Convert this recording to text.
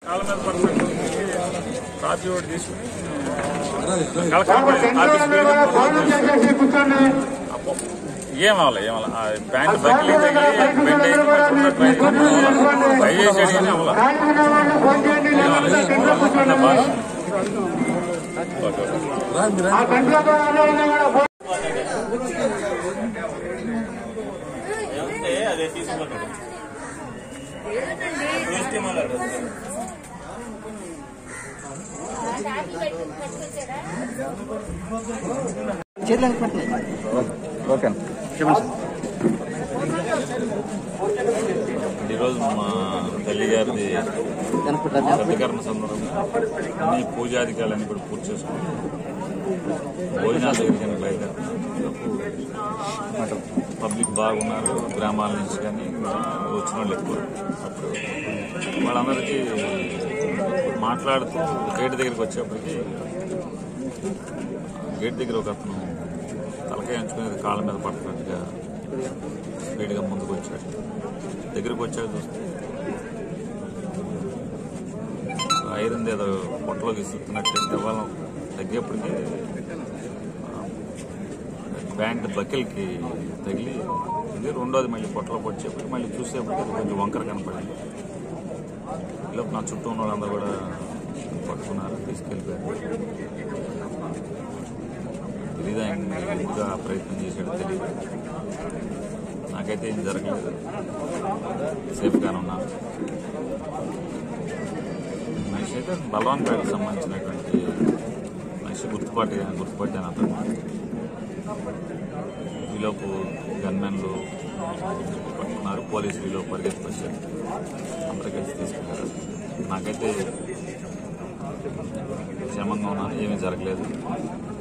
కాళ్ళ మీద పడుతున్నట్టు కాపీ ఒకటి తీసుకుని కలెక్టర్ ఆఫీస్ ఏమవ్వాలి ఏమవ్వాలి ఆ ప్యాంట్ బకిలీ తగిలి బెండ్ అయింది ట్రై చేసాడు కానీ అవ్వాలి ఏమవ్వాలి బాగా ఓకే ఓకే అదే తీసుకుంటాడు చూస్తే చేతులకు పెట్టలేదు ఓకే చెప్పండి ఈరోజు మా తల్లి గారిది రద్దీకరణ సందర్భంగా అన్ని పూజాధికారులన్నీ కూడా పూర్తి చేసుకుని భోజనాల దగ్గరికి బయలుదేరుతున్నాం పబ్లిక్ బాగున్నారు గ్రామాల నుంచి కానీ వచ్చిన వాళ్ళు ఎక్కువ అప్పుడు వాళ్ళందరికీ మాట్లాడుతూ గేట్ దగ్గరికి వచ్చేప్పటికి గేట్ దగ్గర ఒక అతను తలకాయ ఎంచుకునేది కాళ్ళ మీద పడుతున్నట్టుగా స్పీడ్గా ముందుకు వచ్చాడు దగ్గరికి వచ్చాక చూస్తే ఐరన్ ఏదో పొట్టలోకి ఇస్తున్నట్టు ఇవ్వాలం తగ్గేప్పటికి ప్యాంట్ బకెల్కి తగిలి ఇది రెండోది మళ్ళీ పొట్టలోకి వచ్చేప్పటికి మళ్ళీ చూసేప్పటికి అది కొంచెం వంకర కనపడింది ఈలోపు నా చుట్టూ ఉన్న వాళ్ళందరూ కూడా పట్టుకున్నారు తీసుకెళ్ళిపోయారు తెలీదు ఆయన ఇంకా ప్రయత్నం చేశాడు తెలియదు నాకైతే ఏం జరగలేదు సేఫ్గానే ఉన్నాను మనిషి అయితే బలవాన్పేటకు సంబంధించినటువంటి మనిషి గుర్తుపాటి గుర్తుపట్టాను అతను ఈలోపు గన్మెన్లు పట్టుకున్నారు పోలీసులు ఈలోపు పరిగెత్తి వచ్చారు అందరూ కలిసి తీసుకెళ్లారు నాకైతే క్షేమంగా ఉన్నాను ఏమీ జరగలేదు